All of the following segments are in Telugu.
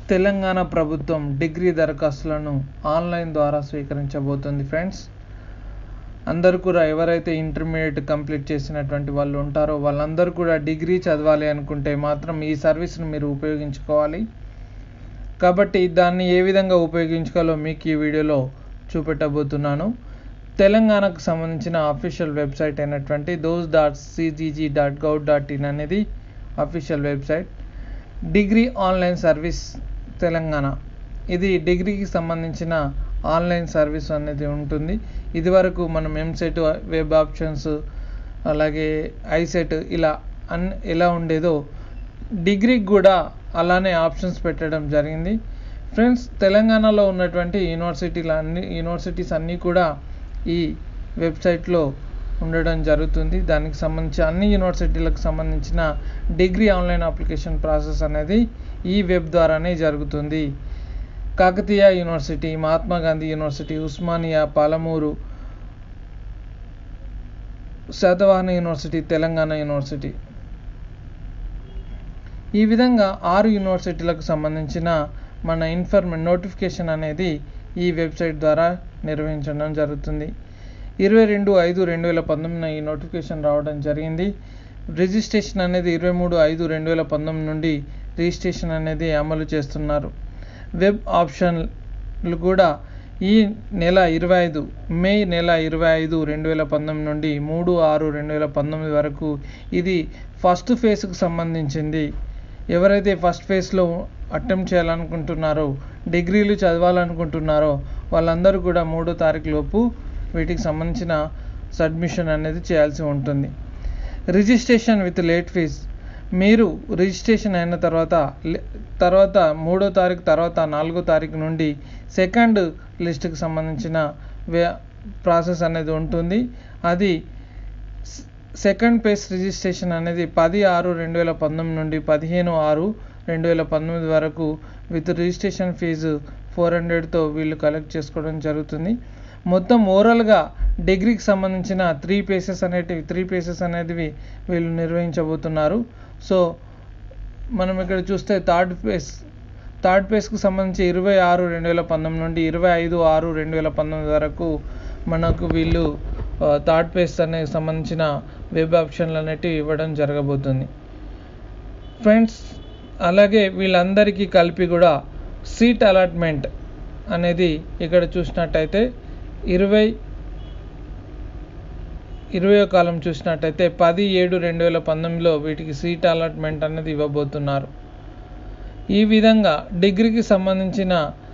తెలంగాణ ప్రభుత్వం డిగ్రీ దరఖాస్తులను ఆన్లైన్ ద్వారా స్వీకరించబోతుంది ఫ్రెండ్స్ అందరూ కూడా ఎవరైతే ఇంటర్మీడియట్ కంప్లీట్ చేసినటువంటి వాళ్ళు ఉంటారో వాళ్ళందరూ కూడా డిగ్రీ చదవాలి అనుకుంటే మాత్రం ఈ సర్వీస్ను మీరు ఉపయోగించుకోవాలి కాబట్టి దాన్ని ఏ విధంగా ఉపయోగించుకోవాలో మీకు ఈ వీడియోలో చూపెట్టబోతున్నాను తెలంగాణకు సంబంధించిన అఫీషియల్ వెబ్సైట్ అయినటువంటి DOST dot CGG dot gov dot in అనేది official website degree online service Telangana ఇది డిగ్రీకి సంబంధించిన ఆన్లైన్ సర్వీస్ అనేది ఉంటుంది ఇదివరకు మనం ఎంసెట్ వెబ్ ఆప్షన్స్ అలాగే ఐసెట్ ఇలా అన్ ఎలా ఉండేదో డిగ్రీకి కూడా అలానే ఆప్షన్స్ పెట్టడం జరిగింది ఫ్రెండ్స్ తెలంగాణలో ఉన్నటువంటి యూనివర్సిటీలు అన్ని యూనివర్సిటీస్ అన్నీ కూడా ఈ వెబ్సైట్లో ఉండడం జరుగుతుంది దానికి సంబంధించి అన్ని యూనివర్సిటీలకు సంబంధించిన డిగ్రీ ఆన్లైన్ అప్లికేషన్ ప్రాసెస్ అనేది ఈ వెబ్ ద్వారానే జరుగుతుంది Kakatiya university Mahatma Gandhi university Osmania Palamuru Satavahana university Telangana university ఈ విధంగా ఆరు యూనివర్సిటీలకు సంబంధించిన మన ఇన్ఫర్మే నోటిఫికేషన్ అనేది ఈ వెబ్సైట్ ద్వారా నిర్వహించడం జరుగుతుంది ఇరవై రెండు ఐదు రెండు వేల పంతొమ్మిదిన ఈ నోటిఫికేషన్ రావడం జరిగింది రిజిస్ట్రేషన్ అనేది ఇరవై మూడు ఐదు రెండు వేల పంతొమ్మిది నుండి రిజిస్ట్రేషన్ అనేది అమలు చేస్తున్నారు వెబ్ ఆప్షన్లు కూడా ఈ నెల ఇరవై ఐదు మే నెల ఇరవై ఐదు రెండు వేల పంతొమ్మిది నుండి మూడు ఆరు రెండు వేల పంతొమ్మిది వరకు ఇది ఫస్ట్ ఫేజ్కి సంబంధించింది ఎవరైతే ఫస్ట్ ఫేజ్లో అటెంప్ట్ చేయాలనుకుంటున్నారో డిగ్రీలు చదవాలనుకుంటున్నారో వాళ్ళందరూ కూడా మూడో తారీఖు లోపు వీటికి సంబంధించిన సబ్మిషన్ అనేది చేయాల్సి ఉంటుంది రిజిస్ట్రేషన్ విత్ లేట్ ఫీజ్ మీరు రిజిస్ట్రేషన్ అయిన తర్వాత తర్వాత మూడో తారీఖు తర్వాత నాలుగో తారీఖు నుండి సెకండ్ లిస్ట్కి సంబంధించిన వే ప్రాసెస్ అనేది ఉంటుంది అది సెకండ్ పేస్ రిజిస్ట్రేషన్ అనేది పది ఆరు రెండు వేల పంతొమ్మిది నుండి పదిహేను ఆరు రెండు వేల పంతొమ్మిది వరకు విత్ రిజిస్ట్రేషన్ ఫీజు ఫోర్ హండ్రెడ్తో వీళ్ళు కలెక్ట్ చేసుకోవడం జరుగుతుంది మొత్తం ఓవరాల్గా డిగ్రీకి సంబంధించిన త్రీ పేసెస్ అనేటివి త్రీ పేసెస్ అనేటివి వీళ్ళు నిర్వహించబోతున్నారు సో మనం ఇక్కడ చూస్తే థర్డ్ పేస్ థర్డ్ పేస్కి సంబంధించి ఇరవై ఆరు రెండు వేల పంతొమ్మిది నుండి ఇరవై ఐదు ఆరు రెండు వేల పంతొమ్మిది వరకు మనకు వీళ్ళు థర్డ్ పేస్ అనేది సంబంధించిన వెబ్ ఆప్షన్లు అనేటివి ఇవ్వడం జరగబోతుంది ఫ్రెండ్స్ అలాగే వీళ్ళందరికీ కలిపి కూడా సీట్ అలాట్మెంట్ అనేది ఇక్కడ చూసినట్టయితే ఇరవై ఇరవై కాలం చూసినట్టయితే పది ఏడు రెండు వేల పంతొమ్మిదిలో వీటికి సీట్ అలాట్మెంట్ అనేది ఇవ్వబోతున్నారు ఈ విధంగా డిగ్రీకి సంబంధించిన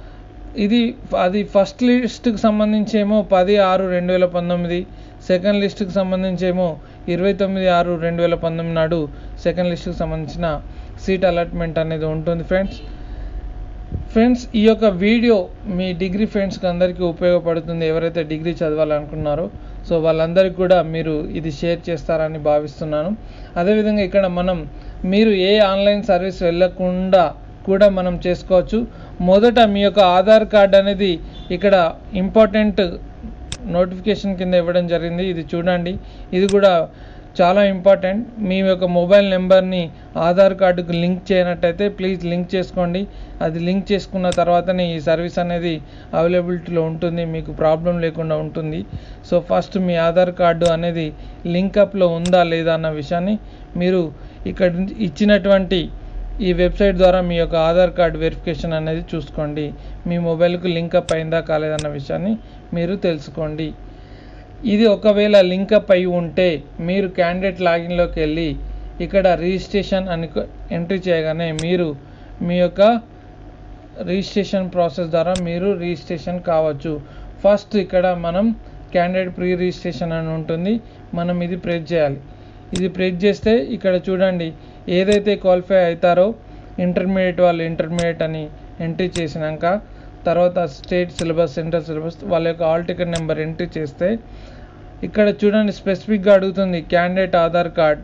ఇది అది ఫస్ట్ లిస్ట్కి సంబంధించి ఏమో పది ఆరు రెండు వేల పంతొమ్మిది సెకండ్ లిస్ట్కి సంబంధించి ఏమో ఇరవై తొమ్మిది ఆరు రెండు వేల పంతొమ్మిది నాడు సెకండ్ లిస్ట్కి సంబంధించిన సీట్ అలాట్మెంట్ అనేది ఉంటుంది ఫ్రెండ్స్ ఫ్రెండ్స్ ఈ యొక్క వీడియో మీ డిగ్రీ ఫ్రెండ్స్కి అందరికీ ఉపయోగపడుతుంది ఎవరైతే డిగ్రీ చదవాలనుకున్నారో సో వాళ్ళందరికీ కూడా మీరు ఇది షేర్ చేస్తారని భావిస్తున్నాను అదేవిధంగా ఇక్కడ మనం మీరు ఏ ఆన్లైన్ సర్వీస్ వెళ్ళకుండా కూడా మనం చేసుకోవచ్చు మొదట మీ యొక్క ఆధార్ కార్డ్ అనేది ఇక్కడ ఇంపార్టెంట్ నోటిఫికేషన్ కింద ఇవ్వడం జరిగింది ఇది చూడండి ఇది కూడా చాలా ఇంపార్టెంట్ మీ యొక్క మొబైల్ నెంబర్ని ఆధార్ కార్డుకు లింక్ చేయనట్టయితే ప్లీజ్ లింక్ చేసుకోండి అది లింక్ చేసుకున్న తర్వాతనే ఈ సర్వీస్ అనేది అవైలబిలిటీలో ఉంటుంది మీకు ప్రాబ్లం లేకుండా ఉంటుంది సో ఫస్ట్ మీ ఆధార్ కార్డు అనేది లింకప్లో ఉందా లేదా అన్న విషయాన్ని మీరు ఇక్కడ ఇచ్చినటువంటి ఈ వెబ్సైట్ ద్వారా మీ యొక్క ఆధార్ కార్డ్ వెరిఫికేషన్ అనేది చూసుకోండి మీ మొబైల్కు లింకప్ అయిందా కాలేదన్న విషయాన్ని మీరు తెలుసుకోండి ఇది ఒకవేళ లింకప్ అయి ఉంటే మీరు క్యాండిడేట్ లాగిన్లోకి వెళ్ళి ఇక్కడ రిజిస్ట్రేషన్ అని ఎంట్రీ చేయగానే మీరు మీ యొక్క రిజిస్ట్రేషన్ ప్రాసెస్ ద్వారా మీరు రిజిస్ట్రేషన్ కావచ్చు ఫస్ట్ ఇక్కడ మనం క్యాండిడేట్ ప్రీ రిజిస్ట్రేషన్ అని ఉంటుంది మనం ఇది ప్రెస్ చేయాలి ఇది ప్రెస్ చేస్తే ఇక్కడ చూడండి ఏదైతే క్వాలిఫై అవుతారో ఇంటర్మీడియట్ వాళ్ళు ఇంటర్మీడియట్ అని ఎంట్రీ చేసినాక తర్వాత స్టేట్ సిలబస్ సెంట్రల్ సిలబస్ వాళ్ళ యొక్క ఆల్ టికెట్ నెంబర్ ఎంట్రీ చేస్తే ఇక్కడ చూడండి స్పెసిఫిక్గా అడుగుతుంది క్యాండిడేట్ ఆధార్ కార్డ్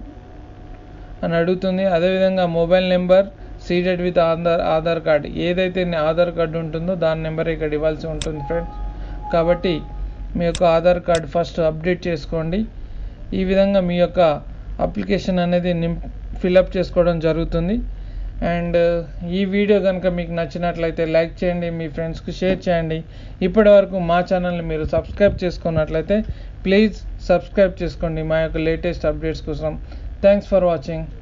అని అడుగుతుంది అదేవిధంగా mobile number seeded with Aadhaar Aadhaar card ఏదైతే ఆధార్ కార్డు ఉంటుందో దాని నెంబర్ ఇక్కడ ఇవ్వాల్సి ఉంటుంది ఫ్రెండ్స్ కాబట్టి మీ యొక్క ఆధార్ కార్డ్ ఫస్ట్ అప్డేట్ చేసుకోండి ఈ విధంగా మీ యొక్క అప్లికేషన్ అనేది నిం ఫిలప్ చేసుకోవడం జరుగుతుంది అండ్ ఈ వీడియో కనుక మీకు నచ్చినట్లయితే లైక్ చేయండి మీ ఫ్రెండ్స్కి షేర్ చేయండి ఇప్పటి వరకు మా ఛానల్ని మీరు సబ్స్క్రైబ్ చేసుకున్నట్లయితే ప్లీజ్ సబ్స్క్రైబ్ చేసుకోండి మా యొక్క లేటెస్ట్ అప్డేట్స్ కోసం థ్యాంక్స్ ఫర్ వాచింగ్